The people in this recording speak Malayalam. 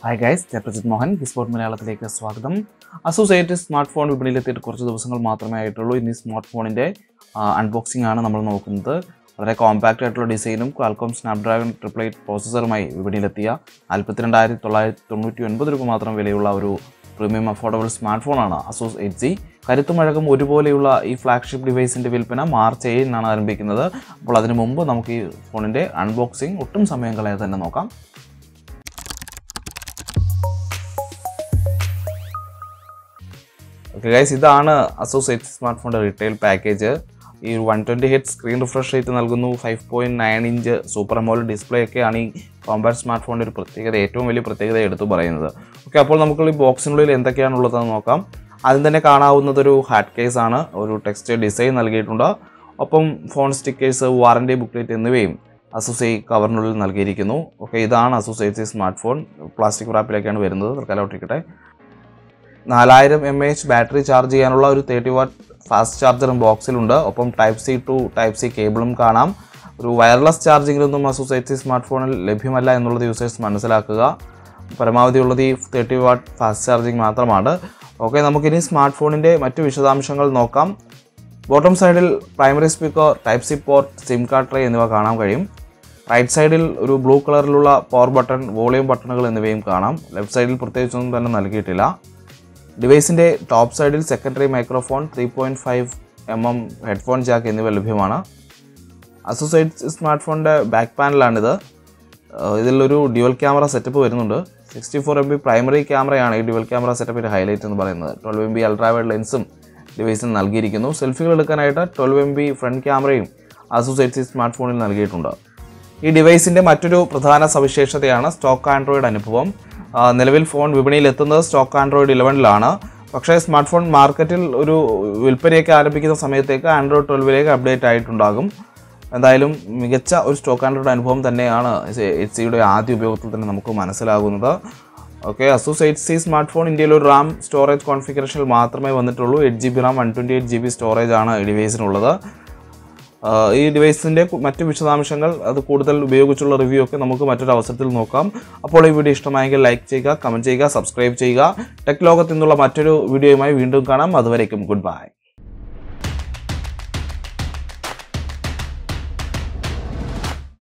ഹായ് ഗൈസ് ഞാൻ പ്രജിത് മോഹൻ ഹിസ്പോർട്ട് മലയാളത്തിലേക്ക് സ്വാഗതം അസോസിയേറ്റ് സ്മാർട്ട് ഫോൺ വിപണിയിലെത്തിയിട്ട് കുറച്ച് ദിവസങ്ങൾ മാത്രമേ ആയിട്ടുള്ളൂ ഇനി സ്മാർട്ട് ഫോണിൻ്റെ അൺബോക്സിംഗ് ആണ് നമ്മൾ നോക്കുന്നത് വളരെ കോമ്പാക്റ്റ് ആയിട്ടുള്ള ഡിസൈനും ക്വാൽകോം സ്നാപ്ഡ്രാഗൺ ട്രിപ്പിൾ എയ്റ്റ് പ്രോസസ്സറുമായി വിപണിയിലെത്തിയ നാൽപ്പത്തിരണ്ടായിരത്തി തൊള്ളായിരത്തി തൊണ്ണൂറ്റി ഒൻപത് രൂപ മാത്രം വിലയുള്ള ഒരു പ്രീമിയം അഫോർഡബിൾ സ്മാർട്ട് ഫോണാണ് അസോസ് എയ്റ്റ് സി കരുത്തുമഴകം ഒരുപോലെയുള്ള ഈ ഫ്ലാഗ്ഷിപ്പ് ഡിവൈസിൻ്റെ വിൽപ്പന മാർച്ച് ഏഴിനാണ് ആരംഭിക്കുന്നത് അപ്പോൾ അതിനു മുമ്പ് നമുക്ക് ഈ ഫോണിൻ്റെ അൺബോക്സിംഗ് ഒട്ടും സമയം കളയാതെ തന്നെ നോക്കാം ഓക്കെ ഗൈസ് ഇതാണ് അസോസിയേറ്റ് സ്മാർട്ട് ഫോണിൻ്റെ റീറ്റെയിൽ പാക്കേജ് ഈ വൺ ട്വൻറ്റി ഹെഡ് സ്ക്രീൻ റിഫ്രഷ് റേറ്റ് നൽകുന്നു five point nine inch super AMOLED display ഒക്കെയാണ് ഈ കോമ്പാക്ട് സ്മാർട്ട് ഫോണിൻ്റെ ഒരു പ്രത്യേകത ഏറ്റവും വലിയ പ്രത്യേകത എടുത്തു പറയുന്നത് ഓക്കെ അപ്പോൾ നമുക്ക് ഈ ബോക്സിനുള്ളിൽ എന്തൊക്കെയാണുള്ളതെന്ന് നോക്കാം ആദ്യം തന്നെ കാണാവുന്നത് ഒരു ഹാർഡ് കേസ് ആണ് ഒരു ടെക്സ്റ്റ് ഡിസൈൻ നൽകിയിട്ടുണ്ട് ഒപ്പം ഫോൺ സ്റ്റിക്കേഴ്സ് വാറണ്ടി ബുക്ക്ലെറ്റ് എന്നിവയും അസോസി കവറിനുള്ളിൽ നൽകിയിരിക്കുന്നു ഓക്കെ ഇതാണ് അസോസിയേറ്റ് സ്മാർട്ട് ഫോൺ പ്ലാസ്റ്റിക് റാപ്പിലേക്കാണ് വരുന്നത് തൽക്കാലം ഒട്ടിക്കട്ടെ നാലായിരം എം എച്ച് ബാറ്ററി ചാർജ് ചെയ്യാനുള്ള ഒരു തേർട്ടി വാട്ട് ഫാസ്റ്റ് ചാർജറും ബോക്സിലുണ്ട് ഒപ്പം type C to type C കേബിളും കാണാം ഒരു വയർലെസ് ചാർജിങ്ങിലൊന്നും അസോസിയേറ്റ് സ്മാർട്ട് ഫോണിൽ ലഭ്യമല്ല എന്നുള്ളത് യൂസേഴ്സ് മനസ്സിലാക്കുക പരമാവധി ഉള്ളത് ഈ തേർട്ടി വാട്ട് ഫാസ്റ്റ് ചാർജിങ് മാത്രമാണ് ഓക്കെ നമുക്കിനി സ്മാർട്ട് ഫോണിൻ്റെ മറ്റു വിശദാംശങ്ങൾ നോക്കാം ബോട്ടം സൈഡിൽ primary speaker type C port SIM card tray എന്നിവ കാണാൻ കഴിയും റൈറ്റ് സൈഡിൽ ഒരു ബ്ലൂ കളറിലുള്ള പവർ ബട്ടൺ വോളിയം ബട്ടണുകൾ എന്നിവയും കാണാം ലെഫ്റ്റ് സൈഡിൽ പ്രത്യേകിച്ചൊന്നും തന്നെ നൽകിയിട്ടില്ല ഡിവൈസിൻ്റെ ടോപ്പ് സൈഡിൽ secondary microphone three point five M M headphone jack എന്നിവ ലഭ്യമാണ് അസോസിയേറ്റ് സ്മാർട്ട് ഫോണിൻ്റെ ബാക്ക് പാനലാണിത് ഏഹ് ഇതിലൊരു ഡ്യുവൽ ക്യാമറ സെറ്റപ്പ് വരുന്നുണ്ട് sixty four M B primary ക്യാമറയാണ് ഈ ഡ്യുവൽ ക്യാമറ സെറ്റപ്പിൻ്റെ ഹൈലൈറ്റ് എന്ന് പറയുന്നത് ട്വൽവ് എം ബി അൾട്രാവൈഡ് ലെൻസും ഡിവൈസിന് നൽകിയിരിക്കുന്നു സെൽഫികൾ എടുക്കാനായിട്ട് ട്വൽവ് എം ബി ഫ്രണ്ട് ക്യാമറയും അസോസിയേറ്റ് സ്മാർട്ട് ഫോണിൽ നൽകിയിട്ടുണ്ട് ഈ ഡിവൈസിൻ്റെ മറ്റൊരു പ്രധാന സവിശേഷതയാണ് സ്റ്റോക്ക് ആൻഡ്രോയിഡ് അനുഭവം ആ, നിലവിൽ ഫോൺ വിപണിയിൽ എത്തുന്നത് സ്റ്റോക്ക് ആൻഡ്രോയിഡ് ഇലവനിലാണ് പക്ഷേ സ്മാർട്ട് ഫോൺ മാർക്കറ്റിൽ ഒരു വിൽപ്പനയൊക്കെ ആരംഭിക്കുന്ന സമയത്തേക്ക് ആൻഡ്രോയിഡ് ട്വൽവിലേക്ക് അപ്ഡേറ്റ് ആയിട്ടുണ്ടാകും എന്തായാലും മികച്ച ഒരു സ്റ്റോക്ക് ആൻഡ്രോയിഡ് അനുഭവം തന്നെയാണ് എച്ച് സിയുടെ ആദ്യ ഉപയോഗത്തിൽ തന്നെ നമുക്ക് മനസ്സിലാകുന്നത് okay Asus eight C smart phone ഇന്ത്യയിൽ ഒരു റാം സ്റ്റോറേജ് കോൺഫിഗറേഷനിൽ മാത്രമേ വന്നിട്ടുള്ളൂ eight G B RAM one twenty eight G B storage ആണ് ഈ ഡിവൈസിനുള്ളത് ആഹ് ഈ ഡിവൈസിൻ്റെ മറ്റ് വിശദാംശങ്ങൾ അത് കൂടുതൽ ഉപയോഗിച്ചുള്ള റിവ്യൂ ഒക്കെ നമുക്ക് മറ്റൊരു അവസരത്തിൽ നോക്കാം അപ്പോൾ ഈ വീഡിയോ ഇഷ്ടമായെങ്കിൽ ലൈക്ക് ചെയ്യുക കമൻറ്റ് ചെയ്യുക സബ്സ്ക്രൈബ് ചെയ്യുക ടെക് ലോകത്ത് നിന്നുള്ള മറ്റൊരു വീഡിയോയുമായി വീണ്ടും കാണാം അതുവരേക്കും ഗുഡ് ബൈ